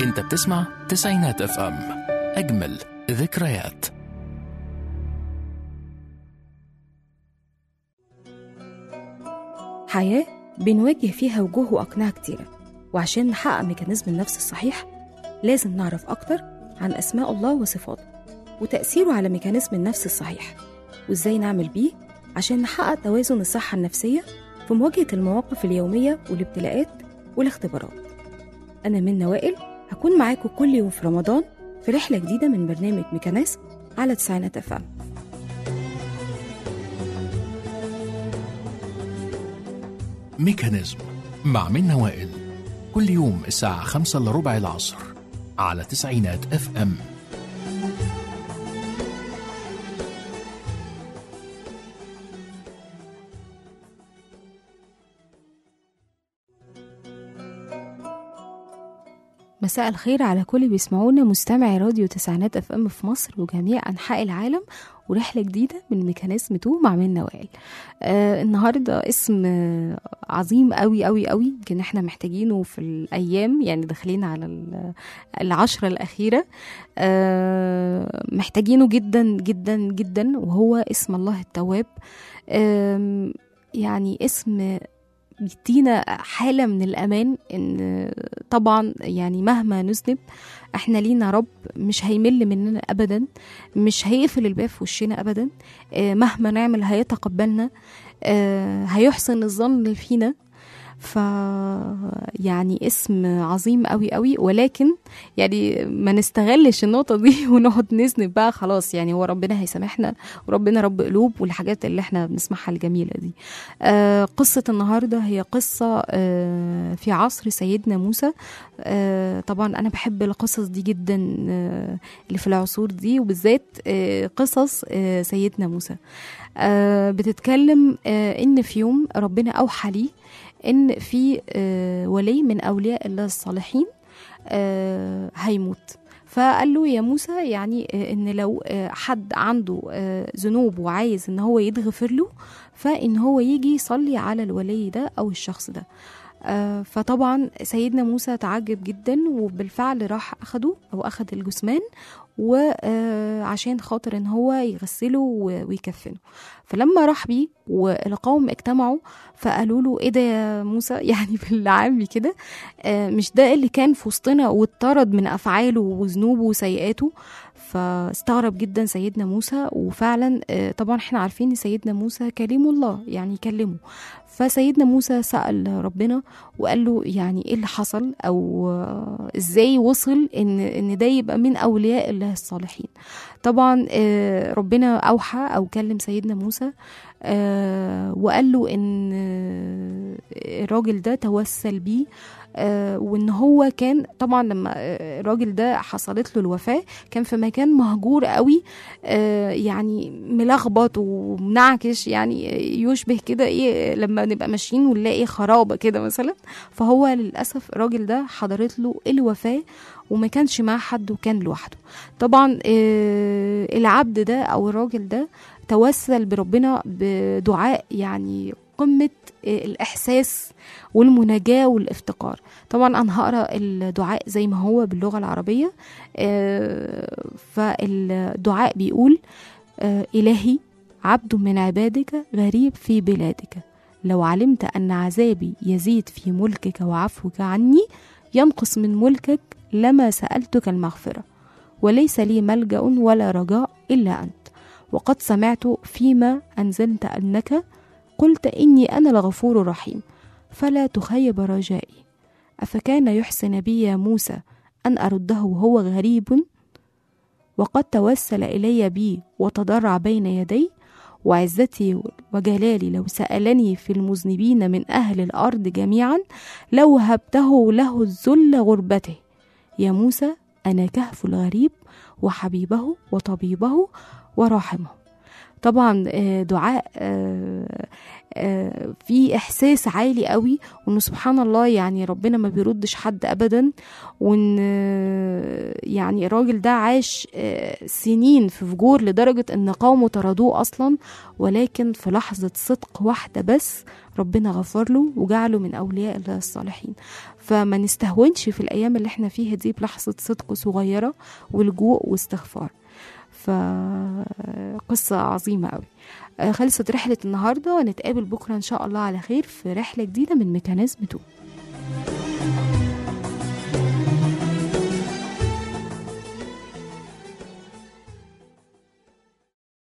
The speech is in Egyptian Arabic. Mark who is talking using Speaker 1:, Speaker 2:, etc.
Speaker 1: انت بتسمع تسعينات اف ام اجمل ذكريات
Speaker 2: حياة بنواجه فيها وجوه وأقنعة كتيرة وعشان نحقق ميكانيزم النفس الصحيح لازم نعرف أكتر عن أسماء الله وصفاته وتأثيره على ميكانيزم النفس الصحيح وإزاي نعمل بيه عشان نحقق توازن الصحة النفسية في مواجهة المواقف اليومية والابتلاءات والاختبارات أنا منى وائل هكون معاكم كل يوم في رمضان في رحلة جديدة من برنامج ميكانيزم على تسعينات أفهم
Speaker 1: ميكانيزم مع منى وائل كل يوم الساعة خمسة إلا ربع العصر على تسعينات اف ام
Speaker 2: مساء الخير على كل بيسمعونا مستمعي راديو تسعينات اف ام في مصر وجميع انحاء العالم ورحله جديده من ميكانيزم 2 مع منى وائل آه النهارده اسم آه، عظيم قوي قوي قوي يمكن احنا محتاجينه في الايام يعني داخلين على ال- العشره الاخيره آه محتاجينه جدا جدا جدا وهو اسم الله التواب آم، يعني اسم بيدينا حالة من الأمان إن طبعا يعني مهما نذنب احنا لينا رب مش هيمل مننا أبدا مش هيقفل الباب في وشنا أبدا آه، مهما نعمل هيتقبلنا آه، هيحسن الظن فينا ف يعني اسم عظيم قوي قوي ولكن يعني ما نستغلش النقطة دي ونقعد نذنب بقى خلاص يعني هو ربنا هيسامحنا وربنا رب قلوب والحاجات اللي احنا بنسمعها الجميلة دي آه قصة النهاردة هي قصة آه في عصر سيدنا موسى آه طبعا أنا بحب القصص دي جدا آه اللي في العصور دي وبالذات آه قصص آه سيدنا موسى آه بتتكلم آه إن في يوم ربنا أوحى ليه إن في آه ولي من أولياء الله الصالحين آه هيموت فقال له يا موسى يعني آه، ان لو آه، حد عنده آه، ذنوب وعايز ان هو يتغفر له فان هو يجي يصلي على الولي ده او الشخص ده آه، فطبعا سيدنا موسى تعجب جدا وبالفعل راح اخده او اخد الجثمان وعشان خاطر ان هو يغسله و- ويكفنه فلما راح بيه والقوم اجتمعوا فقالوا له ايه ده يا موسى يعني بالعامي كده آه، مش ده اللي كان في وسطنا واتطرد من افعاله وذنوبه وسيئاته فاستغرب جدا سيدنا موسى وفعلا آه، طبعا احنا عارفين ان سيدنا موسى كليم الله يعني كلمه فسيدنا موسى سأل ربنا وقال له يعني ايه اللي حصل او آه، ازاي وصل ان ان ده يبقى من اولياء الله الصالحين طبعا آه، ربنا اوحى او كلم سيدنا موسى آه، وقال له ان آه، الراجل ده توسل بيه آه، وان هو كان طبعا لما آه، الراجل ده حصلت له الوفاه كان في مكان مهجور قوي آه، يعني ملخبط ومنعكش يعني يشبه كده ايه لما نبقى ماشيين ونلاقي خرابه كده مثلا فهو للاسف الراجل ده حضرت له الوفاه وما كانش معاه حد وكان لوحده طبعا آه، العبد ده او الراجل ده توسل بربنا بدعاء يعني قمه آه، الاحساس والمناجاه والافتقار طبعا انا هقرا الدعاء زي ما هو باللغه العربيه آه، فالدعاء بيقول آه، الهي عبد من عبادك غريب في بلادك لو علمت ان عذابي يزيد في ملكك وعفوك عني ينقص من ملكك لما سالتك المغفره وليس لي ملجا ولا رجاء الا انت وقد سمعت فيما انزلت انك قلت اني انا الغفور الرحيم فلا تخيب رجائي افكان يحسن بي يا موسى ان ارده وهو غريب وقد توسل الي بي وتضرع بين يدي وعزتي وجلالي لو سالني في المذنبين من اهل الارض جميعا لو هبته له الذل غربته يا موسى انا كهف الغريب وحبيبه وطبيبه وراحمه طبعا آه، دعاء آه، آه، في احساس عالي قوي وانه سبحان الله يعني ربنا ما بيردش حد ابدا وان آه، يعني الراجل ده عاش آه، سنين في فجور لدرجة ان قومه طردوه اصلا ولكن في لحظة صدق واحدة بس ربنا غفر له وجعله من اولياء الله الصالحين فما نستهونش في الايام اللي احنا فيها دي بلحظة صدق صغيرة ولجوء واستغفار فقصة عظيمة قوي آه، خلصت رحلة النهاردة نتقابل بكرة إن شاء الله على خير في رحلة جديدة من ميكانيزم 2